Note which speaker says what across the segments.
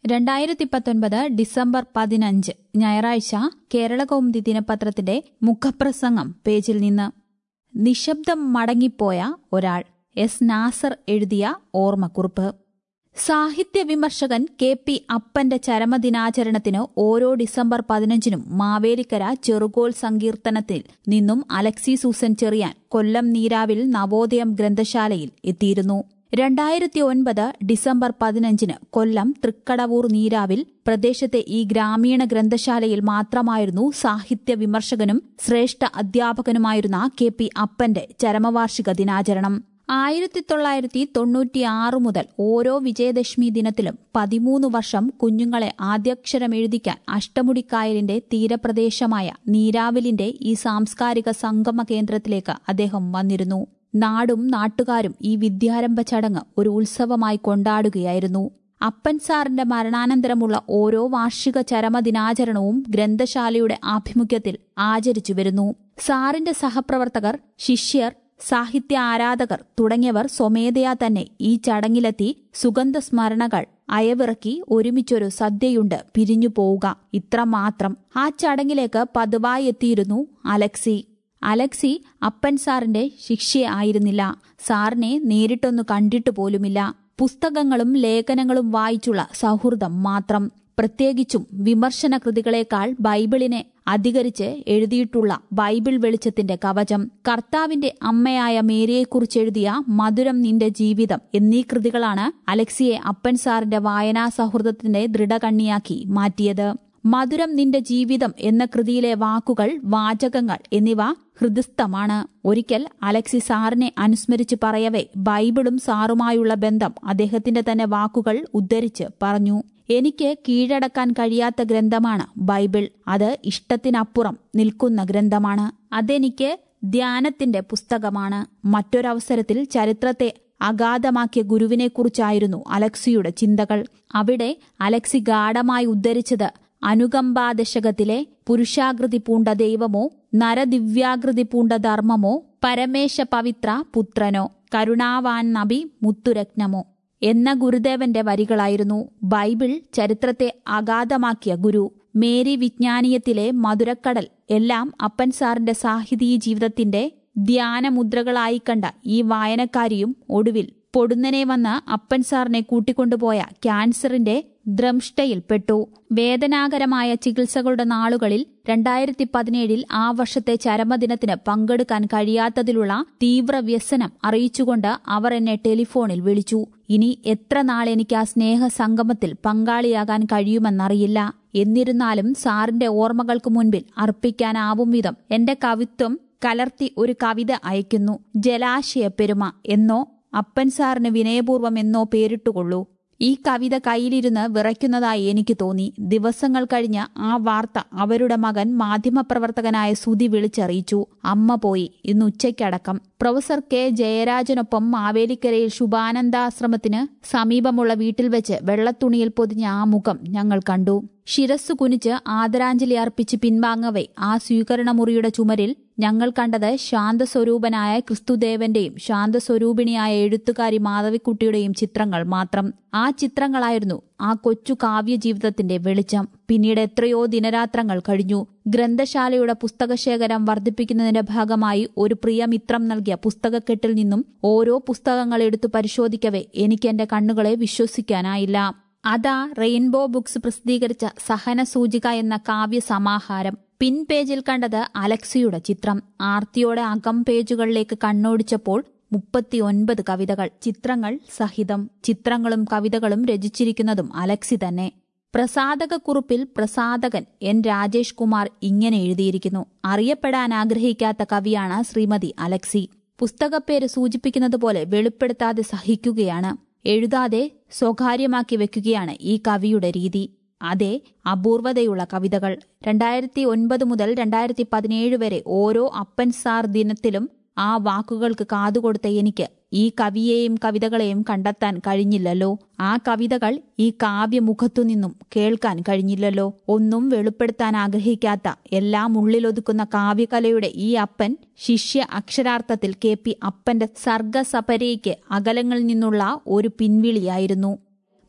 Speaker 1: രണ്ടായിരത്തി പത്തൊൻപത് ഡിസംബർ പതിനഞ്ച് ഞായറാഴ്ച കേരളകൗമുദി ദിനപത്രത്തിന്റെ മുഖപ്രസംഗം പേജിൽ നിന്ന് നിശബ്ദം മടങ്ങിപ്പോയ ഒരാൾ എസ് നാസർ എഴുതിയ ഓർമ്മക്കുറിപ്പ് സാഹിത്യ വിമർശകൻ കെ പി അപ്പന്റെ ചരമദിനാചരണത്തിന് ഓരോ ഡിസംബർ പതിനഞ്ചിനും മാവേലിക്കര ചെറുകോൽ സങ്കീർത്തനത്തിൽ നിന്നും അലക്സി സൂസൻ ചെറിയാൻ കൊല്ലം നീരാവിൽ നവോദയം ഗ്രന്ഥശാലയിൽ എത്തിയിരുന്നു രണ്ടായിരത്തി ഒൻപത് ഡിസംബർ പതിനഞ്ചിന് കൊല്ലം തൃക്കടവൂർ നീരാവിൽ പ്രദേശത്തെ ഈ ഗ്രാമീണ ഗ്രന്ഥശാലയിൽ മാത്രമായിരുന്നു സാഹിത്യ വിമർശകനും ശ്രേഷ്ഠ അധ്യാപകനുമായിരുന്ന കെ പി അപ്പന്റെ ചരമവാർഷിക ദിനാചരണം ആയിരത്തി തൊള്ളായിരത്തി തൊണ്ണൂറ്റിയാറ് മുതൽ ഓരോ വിജയദശമി ദിനത്തിലും പതിമൂന്ന് വർഷം കുഞ്ഞുങ്ങളെ ആദ്യാക്ഷരം എഴുതിക്കാൻ അഷ്ടമുടിക്കായലിന്റെ തീരപ്രദേശമായ നീരാവിലിന്റെ ഈ സാംസ്കാരിക സംഗമ കേന്ദ്രത്തിലേക്ക് അദ്ദേഹം വന്നിരുന്നു നാടും നാട്ടുകാരും ഈ വിദ്യാരംഭ ചടങ്ങ് ഒരു ഉത്സവമായി കൊണ്ടാടുകയായിരുന്നു അപ്പൻ സാറിന്റെ മരണാനന്തരമുള്ള ഓരോ വാർഷിക ചരമദിനാചരണവും ഗ്രന്ഥശാലയുടെ ആഭിമുഖ്യത്തിൽ ആചരിച്ചു വരുന്നു സാറിന്റെ സഹപ്രവർത്തകർ ശിഷ്യർ സാഹിത്യ ആരാധകർ തുടങ്ങിയവർ സ്വമേധയാ തന്നെ ഈ ചടങ്ങിലെത്തി സുഗന്ധ സ്മരണകൾ അയവിറക്കി ഒരുമിച്ചൊരു സദ്യയുണ്ട് പിരിഞ്ഞു പോവുക ഇത്രമാത്രം ആ ചടങ്ങിലേക്ക് പതിവായി എത്തിയിരുന്നു അലക്സി അലക്സി അപ്പൻ സാറിന്റെ ശിക്ഷയായിരുന്നില്ല സാറിനെ നേരിട്ടൊന്നു കണ്ടിട്ടു പോലുമില്ല പുസ്തകങ്ങളും ലേഖനങ്ങളും വായിച്ചുള്ള സൗഹൃദം മാത്രം പ്രത്യേകിച്ചും വിമർശന കൃതികളെക്കാൾ ബൈബിളിനെ അധികരിച്ച് എഴുതിയിട്ടുള്ള ബൈബിൾ വെളിച്ചത്തിന്റെ കവചം കർത്താവിന്റെ അമ്മയായ മേരിയെക്കുറിച്ചെഴുതിയ മധുരം നിന്റെ ജീവിതം എന്നീ കൃതികളാണ് അലക്സിയെ അപ്പൻ സാറിന്റെ വായനാ സൗഹൃദത്തിന്റെ ദൃഢകണ്ണിയാക്കി മാറ്റിയത് മധുരം നിന്റെ ജീവിതം എന്ന കൃതിയിലെ വാക്കുകൾ വാചകങ്ങൾ എന്നിവ ഹൃദയസ്ഥമാണ് ഒരിക്കൽ അലക്സി സാറിനെ അനുസ്മരിച്ച് പറയവേ ബൈബിളും സാറുമായുള്ള ബന്ധം അദ്ദേഹത്തിന്റെ തന്നെ വാക്കുകൾ ഉദ്ധരിച്ച് പറഞ്ഞു എനിക്ക് കീഴടക്കാൻ കഴിയാത്ത ഗ്രന്ഥമാണ് ബൈബിൾ അത് ഇഷ്ടത്തിനപ്പുറം നിൽക്കുന്ന ഗ്രന്ഥമാണ് അതെനിക്ക് ധ്യാനത്തിന്റെ പുസ്തകമാണ് മറ്റൊരവസരത്തിൽ ചരിത്രത്തെ അഗാധമാക്കിയ ഗുരുവിനെക്കുറിച്ചായിരുന്നു അലക്സിയുടെ ചിന്തകൾ അവിടെ അലക്സി ഗാഠമായി ഉദ്ധരിച്ചത് അനുകമ്പാദശകത്തിലെ പുരുഷാകൃതി പൂണ്ട ദൈവമോ നരദിവ്യാകൃതി പൂണ്ട ധർമ്മമോ പരമേശ പവിത്ര പുത്രനോ കരുണാവാൻ നബി മുത്തുരത്നമോ എന്ന ഗുരുദേവന്റെ വരികളായിരുന്നു ബൈബിൾ ചരിത്രത്തെ അഗാധമാക്കിയ ഗുരു മേരി വിജ്ഞാനീയത്തിലെ മധുരക്കടൽ എല്ലാം അപ്പൻ സാറിന്റെ സാഹിതീയ ജീവിതത്തിന്റെ ധ്യാനമുദ്രകളായി കണ്ട ഈ വായനക്കാരിയും ഒടുവിൽ പൊടുന്നനെ വന്ന് അപ്പൻ സാറിനെ കൂട്ടിക്കൊണ്ടുപോയ ക്യാൻസറിന്റെ ദ്രംഷ്ടയിൽപ്പെട്ടു വേദനാകരമായ ചികിത്സകളുടെ നാളുകളിൽ രണ്ടായിരത്തി പതിനേഴിൽ ആ വർഷത്തെ ചരമദിനത്തിന് പങ്കെടുക്കാൻ കഴിയാത്തതിലുള്ള തീവ്ര വ്യസനം അറിയിച്ചുകൊണ്ട് അവർ എന്നെ ടെലിഫോണിൽ വിളിച്ചു ഇനി എത്ര നാൾ എനിക്ക് ആ സ്നേഹ സംഗമത്തിൽ പങ്കാളിയാകാൻ കഴിയുമെന്നറിയില്ല എന്നിരുന്നാലും സാറിന്റെ ഓർമ്മകൾക്ക് മുൻപിൽ അർപ്പിക്കാനാവും വിധം എന്റെ കവിത്വം കലർത്തി ഒരു കവിത അയക്കുന്നു ജലാശയ പെരുമ എന്നോ അപ്പൻ സാറിന് വിനയപൂർവ്വം എന്നോ പേരിട്ടുകൊള്ളൂ ഈ കവിത കയ്യിലിരുന്ന് വിറയ്ക്കുന്നതായി എനിക്ക് തോന്നി ദിവസങ്ങൾ കഴിഞ്ഞ് ആ വാർത്ത അവരുടെ മകൻ മാധ്യമപ്രവർത്തകനായ സുധി വിളിച്ചറിയിച്ചു അമ്മ പോയി ഇന്ന് ഉച്ചയ്ക്കടക്കം പ്രൊഫസർ കെ ജയരാജനൊപ്പം മാവേലിക്കരയിൽ ശുഭാനന്ദാശ്രമത്തിന് സമീപമുള്ള വീട്ടിൽ വെച്ച് വെള്ളത്തുണിയിൽ പൊതിഞ്ഞ ആ മുഖം ഞങ്ങൾ കണ്ടു ശിരസ്സു കുനിച്ച് ആദരാഞ്ജലി അർപ്പിച്ച് പിൻവാങ്ങവേ ആ സ്വീകരണമുറിയുടെ ചുമരിൽ ഞങ്ങൾ കണ്ടത് ശാന്തസ്വരൂപനായ ക്രിസ്തുദേവന്റെയും ശാന്തസ്വരൂപിണിയായ എഴുത്തുകാരി മാധവിക്കുട്ടിയുടെയും ചിത്രങ്ങൾ മാത്രം ആ ചിത്രങ്ങളായിരുന്നു ആ കൊച്ചു കാവ്യ ജീവിതത്തിന്റെ വെളിച്ചം പിന്നീട് എത്രയോ ദിനരാത്രങ്ങൾ കഴിഞ്ഞു ഗ്രന്ഥശാലയുടെ പുസ്തകശേഖരം വർദ്ധിപ്പിക്കുന്നതിന്റെ ഭാഗമായി ഒരു പ്രിയമിത്രം നൽകിയ പുസ്തകക്കെട്ടിൽ നിന്നും ഓരോ പുസ്തകങ്ങൾ എടുത്തു പരിശോധിക്കവേ എനിക്ക് എന്റെ കണ്ണുകളെ വിശ്വസിക്കാനായില്ല അതാ റെയിൻബോ ബുക്സ് പ്രസിദ്ധീകരിച്ച സഹന സൂചിക എന്ന കാവ്യ സമാഹാരം പിൻ പേജിൽ കണ്ടത് അലക്സിയുടെ ചിത്രം ആർത്തിയോടെ അകം പേജുകളിലേക്ക് കണ്ണോടിച്ചപ്പോൾ മുപ്പത്തിയൊൻപത് കവിതകൾ ചിത്രങ്ങൾ സഹിതം ചിത്രങ്ങളും കവിതകളും രചിച്ചിരിക്കുന്നതും അലക്സി തന്നെ പ്രസാദകക്കുറിപ്പിൽ പ്രസാദകൻ എൻ രാജേഷ് കുമാർ ഇങ്ങനെ എഴുതിയിരിക്കുന്നു അറിയപ്പെടാൻ ആഗ്രഹിക്കാത്ത കവിയാണ് ശ്രീമതി അലക്സി പുസ്തകപ്പേര് സൂചിപ്പിക്കുന്നത് പോലെ വെളിപ്പെടുത്താതെ സഹിക്കുകയാണ് എഴുതാതെ സ്വകാര്യമാക്കി വെക്കുകയാണ് ഈ കവിയുടെ രീതി അതെ അപൂർവതയുള്ള കവിതകൾ രണ്ടായിരത്തി ഒൻപത് മുതൽ രണ്ടായിരത്തി പതിനേഴ് വരെ ഓരോ അപ്പൻ സാർ ദിനത്തിലും ആ വാക്കുകൾക്ക് കാതുകൊടുത്ത എനിക്ക് ഈ കവിയെയും കവിതകളെയും കണ്ടെത്താൻ കഴിഞ്ഞില്ലല്ലോ ആ കവിതകൾ ഈ കാവ്യമുഖത്തുനിന്നും കേൾക്കാൻ കഴിഞ്ഞില്ലല്ലോ ഒന്നും വെളിപ്പെടുത്താൻ ആഗ്രഹിക്കാത്ത എല്ലാം ഉള്ളിലൊതുക്കുന്ന കാവ്യകലയുടെ ഈ അപ്പൻ ശിഷ്യ അക്ഷരാർത്ഥത്തിൽ കെ പി അപ്പന്റെ സർഗസപരയ്ക്ക് അകലങ്ങളിൽ നിന്നുള്ള ഒരു പിൻവിളിയായിരുന്നു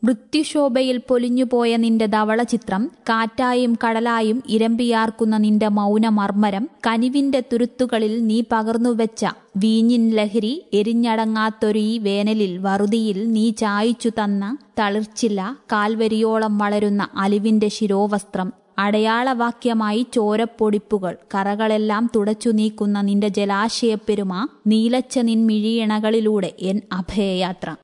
Speaker 1: മൃത്യുശോഭയിൽ പൊലിഞ്ഞുപോയ നിന്റെ ധവളചിത്രം കാറ്റായും കടലായും ഇരമ്പിയാർക്കുന്ന നിന്റെ മൗനമർമ്മരം കനിവിന്റെ തുരുത്തുകളിൽ നീ പകർന്നുവെച്ച വീഞ്ഞിൻ ലഹരി എരിഞ്ഞടങ്ങാത്തൊരു ഈ വേനലിൽ വറുതിയിൽ നീ ചായിച്ചു തന്ന തളിർച്ചില്ല കാൽവരിയോളം വളരുന്ന അലിവിന്റെ ശിരോവസ്ത്രം അടയാളവാക്യമായി ചോരപ്പൊടിപ്പുകൾ കറകളെല്ലാം തുടച്ചു നീക്കുന്ന നിന്റെ ജലാശയപ്പെരുമ നീലച്ച നിൻ മിഴിയണകളിലൂടെ എൻ അഭയയാത്ര